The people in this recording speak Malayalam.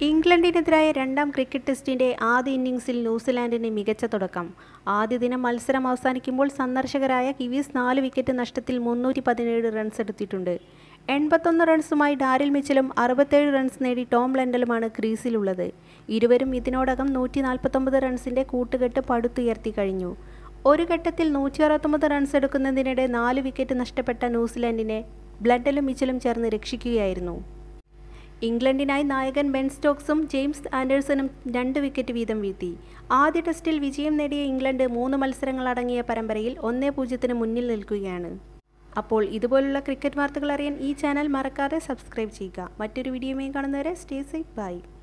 ഇംഗ്ലണ്ടിനെതിരായ രണ്ടാം ക്രിക്കറ്റ് ടെസ്റ്റിന്റെ ആദ്യ ഇന്നിംഗ്സിൽ ന്യൂസിലാൻഡിന് മികച്ച തുടക്കം ആദ്യ ദിനം മത്സരം അവസാനിക്കുമ്പോൾ സന്ദർശകരായ കിവീസ് നാല് വിക്കറ്റ് നഷ്ടത്തിൽ മുന്നൂറ്റി പതിനേഴ് റൺസ് എടുത്തിട്ടുണ്ട് എൺപത്തൊന്ന് റൺസുമായി ഡാരിൽ മിച്ചലും അറുപത്തേഴ് റൺസ് നേടി ടോം ലണ്ടലുമാണ് ക്രീസിലുള്ളത് ഇരുവരും ഇതിനോടകം നൂറ്റി നാൽപ്പത്തൊമ്പത് റൺസിന്റെ കൂട്ടുകെട്ട് പടുത്തുയർത്തി കഴിഞ്ഞു ഒരു ഘട്ടത്തിൽ നൂറ്റി അറുപത്തൊമ്പത് റൺസ് എടുക്കുന്നതിനിടെ നാല് വിക്കറ്റ് നഷ്ടപ്പെട്ട ന്യൂസിലാൻഡിനെ ബ്ലഡലും മിച്ചലും ചേർന്ന് രക്ഷിക്കുകയായിരുന്നു ഇംഗ്ലണ്ടിനായി നായകൻ ബെൻ സ്റ്റോക്സും ജെയിംസ് ആൻഡേഴ്സണും രണ്ട് വിക്കറ്റ് വീതം വീഴ്ത്തി ആദ്യ ടെസ്റ്റിൽ വിജയം നേടിയ ഇംഗ്ലണ്ട് മൂന്ന് മത്സരങ്ങളടങ്ങിയ പരമ്പരയിൽ ഒന്നേ പൂജ്യത്തിന് മുന്നിൽ നിൽക്കുകയാണ് അപ്പോൾ ഇതുപോലുള്ള ക്രിക്കറ്റ് വാർത്തകൾ അറിയാൻ ഈ ചാനൽ മറക്കാതെ സബ്സ്ക്രൈബ് ചെയ്യുക മറ്റൊരു വീഡിയോയുമായി കാണുന്നവരെ സ്റ്റേ സേഫ് ബൈ